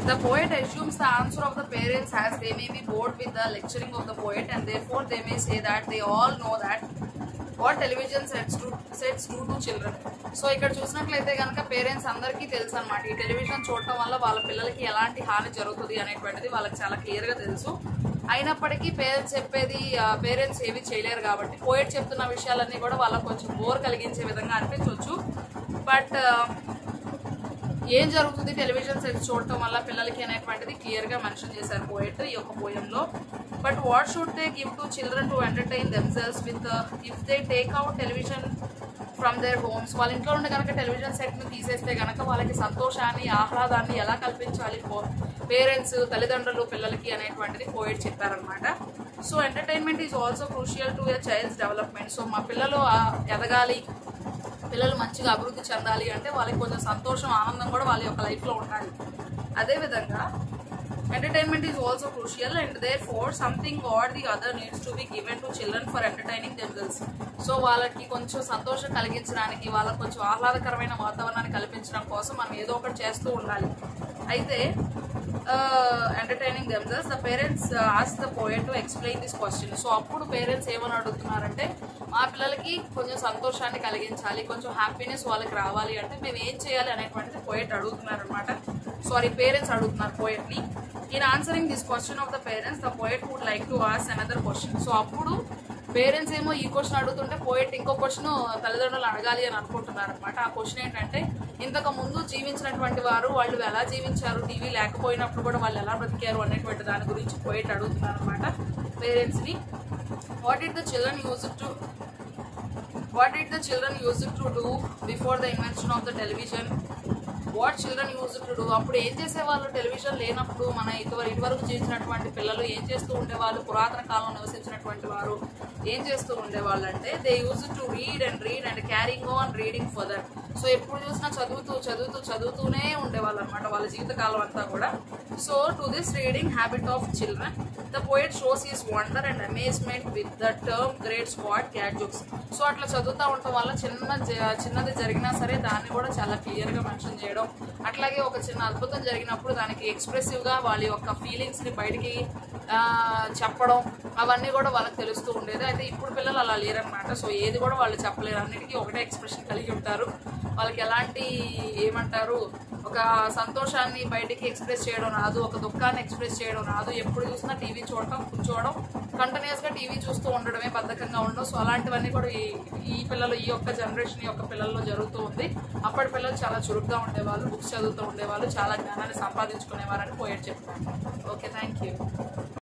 The poet assumes the answer of the parents as they may be bored with the lecturing of the poet and therefore they may say that they all know that what television sets to sets to to children so ఇక్కడ చూసినట్లయితే కనుక parents అందరికీ తెలుసు అనమాట ఈ television చూడటం వల్ల వాళ్ళ పిల్లలకి ఎలాంటి హాని జరుగుతుంది అనేటువంటిది వాళ్ళకి చాలా క్లియర్గా తెలుసు అయినప్పటికీ పేరెంట్స్ చెప్పేది పేరెంట్స్ ఏవి చేయలేరు కాబట్టి పోయిట్ చెప్తున్న విషయాలన్నీ కూడా వాళ్ళకి కొంచెం బోర్ కలిగించే విధంగా అనిపించవచ్చు బట్ ఏం జరుగుతుంది టెలివిజన్ సెట్స్ చూడటం వల్ల పిల్లలకి అనేటువంటిది క్లియర్ గా మెన్షన్ చేశారు పోయట్ ఈ యొక్క పోయంలో but what should they give to children to entertain themselves with if they take out television from their homes వాళ్ళ ఇంట్లో ఉండే కనుక టెలివిజన్ సెట్ ని తీసేస్తే కనుక వాళ్ళకి సంతోషాన్ని ఆహ్లాదాన్ని ఎలా కల్పించాలి పేరెంట్స్ తల్లిదండ్రులు పిల్లలకి అనేటువంటిది పోయిట్ చెప్పారనమాట so entertainment is also crucial to your child's development so మా పిల్లలు ఆ, ఎదగాలి పిల్లలు మంచిగా అభివృద్ధి చెందాలి అంటే వాళ్ళకి కొంచెం సంతోషం ఆనందం కూడా వాళ్ళ యొక్క లైఫ్లో ఉండాలి అదేవిధంగా entertainment is also crucial and there for something are the other needs to be given to children for entertaining themselves so వాళ్ళకి కొంచెం సంతోషం కలిగించడానికి వాళ్ళకి కొంచెం ఆహ్లాదకరమైన వాతావరణాన్ని కల్పించడం కోసం మనం ఏదో ఒకటి చేస్తూ ఉండాలి అయితే entertaining themselves the parents ask the poet to explain this question so అప్పుడు పేరెంట్స్ ఏమని అడుగుతున్నారంటే మా పిల్లలకి కొంచెం సంతోషాన్ని కలిగించాలి కొంచెం హ్యాపీనెస్ వాళ్ళకి రావాలి అంటే మేము ఏం చేయాలి అనేటువంటిది పోయట్ అడుగుతున్నారు అనమాట సారీ పేరెంట్స్ అడుగుతున్నారు పోయట్ ని in answering this question of the parents the poet would like to ask another question so అప్పుడు పేరెంట్స్ ఏమో ఈ క్వశ్చన్ అడుగుతుంటే పోయట్ ఇంకో క్వశ్చన్ తల్లిదండ్రులు అడగాలి అని అనుకుంటున్నారు అనమాట ఆ క్వశ్చన్ ఏంటంటే ఇంతకు ముందు జీవించినటువంటి వారు వాళ్ళు ఎలా జీవించారు టీవీ లేకపోయినప్పుడు కూడా వాళ్ళు ఎలా బ్రతికారు అనేటువంటి దాని గురించి పోయట్ అడుగుతున్నారు అనమాట పేరెంట్స్ ని what it the children use to what did the children use to do before the invention of the television what children use to do అప్పుడు ఏం చేసేవాళ్ళు టెలివిజన్ లేనప్పుడు మన ఇటువరకు ఇటువరకు జీవించినటువంటి పిల్లలు ఏం చేస్తూ ఉండేవాళ్ళు పురాతన కాలంలో నివసించినటువంటి వారు ఏం చేస్తూ ఉండేవాళ్ళు అంటే they use to read and read and carrying on reading further so ఎప్పుడు చూసినా చదువుతూ చదువుతూ చదువుతూనే ఉండేవాళ్ళు అనమాట వాళ్ళ జీవితకాలం అంతా కూడా so to this reading habit of children the poet shows his wonder and amazement with the term great spot cat jokes so అట్లా చదువుతూ ఉండటం వల్ల చిన్న జ- చిన్నది జరిగినా సరే దాన్ని కూడా చాలా క్లియర్ గా మెన్షన్ చేయడం అట్లాగే ఒక చిన్న అద్భుతం జరిగినప్పుడు దానికి ఎక్స్ప్రెసివ్ గా వాళ్ళ యొక్క ఫీలింగ్స్ ని బయటికి ఆ, చెప్పడం అవన్నీ కూడా వాళ్ళకి తెలుస్తూ ఉండేది అయితే ఇప్పుడు పిల్లలు అలా లేరనమాట సో ఏది కూడా వాళ్ళు చెప్పలేరు అన్నిటికీ ఒకటే ఎక్స్ప్రెషన్ కలిగి ఉంటారు వాళ్ళకి ఎలాంటి ఏమంటారు ఒక సంతోషాన్ని బయటికి ఎక్స్ప్రెస్ చేయడం రాదు ఒక దుఃఖాన్ని ఎక్స్ప్రెస్ చేయడం రాదు ఎప్పుడు చూసినా టీవీ చూడటం కూర్చోవడం కంటిన్యూస్ గా టీవీ చూస్తూ ఉండడమే బద్ధకంగా ఉండడం సో అలాంటివన్నీ కూడా ఈ ఈ పిల్లలు ఈ యొక్క జనరేషన్ యొక్క పిల్లల్లో జరుగుతూ ఉంది అప్పటి పిల్లలు చాలా చురుగ్గా ఉండేవాళ్ళు బుక్స్ చదువుతూ ఉండేవాళ్ళు చాలా జ్ఞానాన్ని సంపాదించుకునేవారని పోయేట్ చెప్తాను ఓకే థ్యాంక్ యూ